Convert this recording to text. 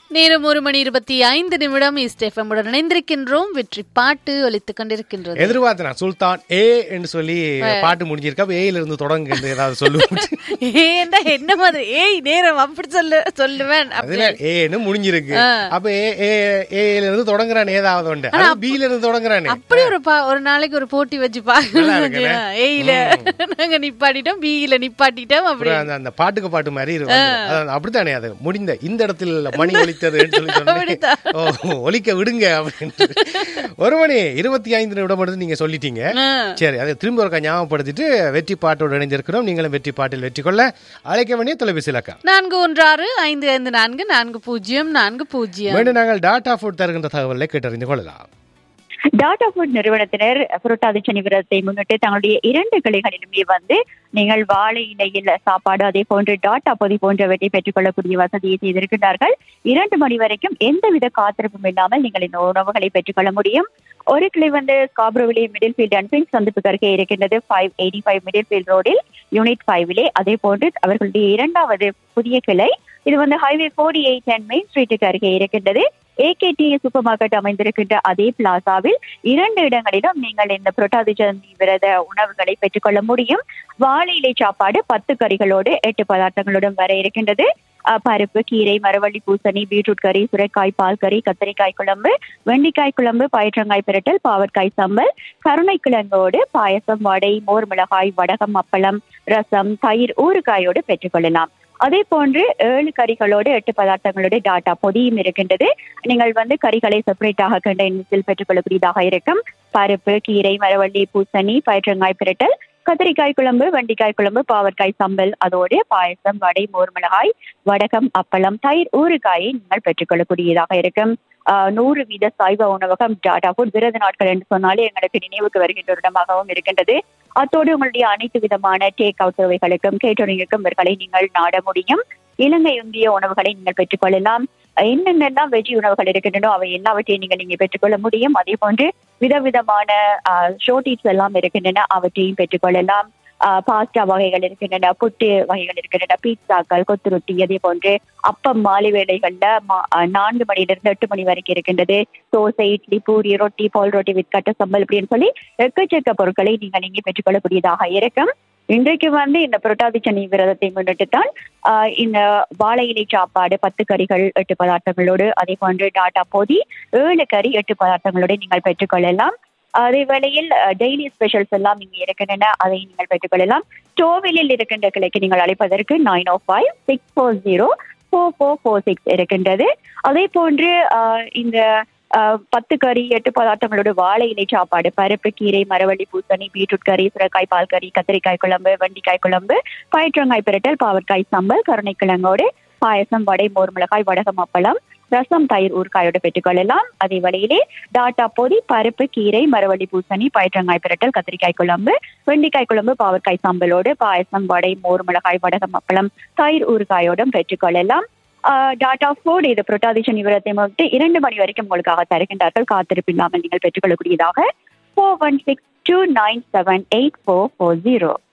நேரம் ஒரு மணி இருபத்தி ஐந்து நிமிடம் இஸ்டெஃபமுடன் இணைந்திருக்கின்றோம் வெற்றி பாட்டு ஒலித்துக் கொண்டிருக்கின்றது எதிர்பார்த்தேன் சுல்தான் ஏ என்று சொல்லி பாட்டு முடிஞ்சிருக்கா அப்ப ஏல இருந்து தொடங்க ஏதாவது சொல்லுவோம் ஏண்டா என்ன மாதிரி ஏய் நேரம் அப்படி சொல்லு சொல்லுவேன் அப்படி. அதுல ஏன்னு முடிஞ்சிருக்கு அப்ப ஏ ஏ ஏல இருந்து தொடங்குறான் ஏதாவது உண்டு அது பில இருந்து தொடங்குறானே அப்படி ஒரு பா ஒரு நாளைக்கு ஒரு போட்டி வச்சு பாருங்க ஏயில நாங்க நிப்பாட்டிட்டோம் பியில நிப்பாட்டிட்டோம் அப்படி அப்புறம் அந்த அந்த பாட்டுக்கு பாட்டு மாதிரி இரு- வந்து- அதான் அப்படித்தானே அது முடிந்த இந்த இடத்துல மணி ஒலித்ததுன்னு சொல்லி சொன்னேன் ஓ ஒலிக்க விடுங்க அப்படின்னு ஒரு மணி இருபத்தி ஐந்து நிமிடம் எடுத்து நீங்க சொல்லிட்டீங்க சரி அதை திரும்ப ஒருக்கா ஞாபகப்படுத்திட்டு வெற்றி பாட்டோடு இணைந்திருக்கிறோம் நீங்களும் வெற்றி பாட்டில் வெற்றி கொள்ள அழைக்க வேண்டிய தொலைபேசி இலக்கா நான்கு ஒன்று ஆறு ஐந்து ஐந்து நான்கு நான்கு பூஜ்ஜியம் நான்கு பூஜ்ஜியம் மீண்டும் நாங்கள் டாட்டா ஃபுட் தருகின்ற தகவலை கேட்டறிந்து கொள்ளலாம் டாடா ஃபுட் நிறுவனத்தினர் புரட்டாதி சனி விரதத்தை முன்னிட்டு தங்களுடைய இரண்டு கிளைகளிலுமே வந்து நீங்கள் வாழை இலையில் சாப்பாடு அதே போன்று டாட்டா பொதி போன்றவற்றை பெற்றுக்கொள்ளக்கூடிய வசதியை செய்திருக்கிறார்கள் இரண்டு மணி வரைக்கும் எந்தவித காத்திருப்பும் இல்லாமல் நீங்கள் இந்த உணவுகளை பெற்றுக்கொள்ள முடியும் ஒரு கிளை வந்து ஸ்காப்ரோவிலே மிடில் ஃபீல்ட் அண்ட் பிங்க் சந்திப்புக்கு அருகே இருக்கின்றது five eighty five Middlefield ரோடில் யூனிட் ஃபைவ்லே அதே போன்று அவர்களுடைய இரண்டாவது புதிய கிளை இது வந்து highway forty eight and main ஸ்ட்ரீட்டுக்கு அருகே இருக்கின்றது ஏகேடி சூப்பர் மார்க்கெட் அமைந்திருக்கின்ற அதே பிளாசாவில் இரண்டு இடங்களிலும் நீங்கள் இந்த புரட்டாதி சந்தி விரத உணவுகளை பெற்றுக்கொள்ள முடியும் வாழை இலை சாப்பாடு பத்து கறிகளோடு எட்டு பதார்த்தங்களுடன் வர இருக்கின்றது அஹ், பருப்பு கீரை மரவள்ளி பூசணி பீட்ரூட் கறி சுரைக்காய் பால் கறி கத்தரிக்காய் குழம்பு வெண்டைக்காய் குழம்பு பயற்றங்காய் பிரட்டல் பாவற்காய் சம்பல் கருணைக்கிழங்கோடு பாயசம் வடை மோர் மிளகாய் வடகம் அப்பளம் ரசம் தயிர் ஊறுகாயோடு பெற்றுக்கொள்ளலாம் அதே போன்று ஏழு கறிகளோடு எட்டு பதார்த்தங்களோடு டாட்டா பொதியும் இருக்கின்றது நீங்கள் வந்து கறிகளை செப்பரேட்டாக கண்டெய்னர்ஸில் பெற்றுக்கொள்ளக்கூடியதாக இருக்கும் பருப்பு கீரை மரவள்ளி பூசணி பயிற்றங்காய் பிரட்டல் கத்திரிக்காய் குழம்பு வெண்டிக்காய் குழம்பு பாவற்காய் சம்பல் அதோடு பாயசம் வடை மோர் மிளகாய் வடகம் அப்பளம் தயிர் ஊறுகாயை நீங்கள் பெற்றுக்கொள்ளக்கூடியதாக இருக்கும் ஆஹ் நூறு வீத சைவ உணவகம் டாடா ஃபுட் விரத நாட்கள் என்று சொன்னாலே எங்களுக்கு நினைவுக்கு வருகின்ற ஒரு இடமாகவும் இருக்கின்றது அத்தோடு உங்களுடைய அனைத்து விதமான டேக் அவுட் சேவைகளுக்கும் கேட்டரிங்குக்கும் இவர்களை நீங்கள் நாட முடியும் இலங்கை இந்திய உணவுகளை நீங்கள் பெற்றுக்கொள்ளலாம் என்னென்னலாம் வெஜ் உணவுகள் இருக்கின்றனோ அவை எல்லாவற்றையும் நீங்கள் இங்கே பெற்றுக்கொள்ள முடியும் அதே போன்று விதவிதமான ஷோட்டீஸ் எல்லாம் இருக்கின்றன அவற்றையும் பெற்றுக்கொள்ளலாம் பாஸ்டா வகைகள் இருக்கின்றன புட்டு வகைகள் இருக்கின்றன பீட்சாக்கள் கொத்து ரொட்டி அதே போன்று அப்பம் மாலை வேளைகள்ல மா- ஆஹ் நான்கு மணியிலிருந்து எட்டு மணி வரைக்கும் இருக்கின்றது தோசை இட்லி பூரி ரொட்டி பால் ரொட்டி வித் கட்ட சம்பல் அப்படின்னு சொல்லி எக்கச்சக்க பொருட்களை நீங்கள் இங்கே பெற்றுக்கொள்ளக்கூடியதாக இருக்கும் இன்றைக்கு வந்து இந்த புரட்டாதி சனி விரதத்தை முன்னிட்டு தான் ஆஹ் இந்த வாழை இலை சாப்பாடு பத்து கறிகள் எட்டு பதார்த்தங்களோடு அதே போன்று டாட்டா பொதி ஏழு கறி எட்டு பதார்த்தங்களோடு நீங்கள் பெற்றுக்கொள்ளலாம் அதே வேளையில் டெய்லி ஸ்பெஷல்ஸ் எல்லாம் இங்கே இருக்கின்றன அதை நீங்கள் பெற்றுக்கொள்ளலாம் ஸ்டோவிலில் இருக்கின்ற கிளைக்கு நீங்கள் அழைப்பதற்கு nine o five six four zero four four four six இருக்கின்றது அதே போன்று ஆஹ் இந்த ஆஹ் பத்து கறி எட்டு பதார்த்தங்களோட வாழை இலை சாப்பாடு பருப்பு கீரை மரவள்ளி பூசணி பீட்ரூட் கறி சுரக்காய் பால் கறி கத்திரிக்காய் குழம்பு வெண்டிக்காய் குழம்பு பயிற்றங்காய் பிரட்டல் பாவற்காய் சம்பல் கருணைக்கிழங்கோடு பாயசம் வடை மோர் மிளகாய் வடகம் அப்பளம் ரசம் தயிர் ஊறுகாயோடு பெற்றுக்கொள்ளலாம் அதே வழியிலே டாட்டா பொதி பருப்பு கீரை மரவள்ளி பூசணி பயிற்றங்காய் பிரட்டல் கத்திரிக்காய் குழம்பு வெண்டிக்காய் குழம்பு பாவற்காய் சம்பலோடு பாயசம் வடை மோர் மிளகாய் வடகம் அப்பளம் தயிர் ஊறுகாயோடும் பெற்றுக்கொள்ளலாம் ஆஹ் டாடா ஃபுட் இது புரட்டாதி சனி விரதத்தை முன்னிட்டு இரண்டு மணி வரைக்கும் உங்களுக்காக தருகின்றார்கள் காத்திருப்பில்லாமல் நீங்கள் பெற்றுக்கொள்ளக்கூடியதாக four one six two nine seven eight four four zero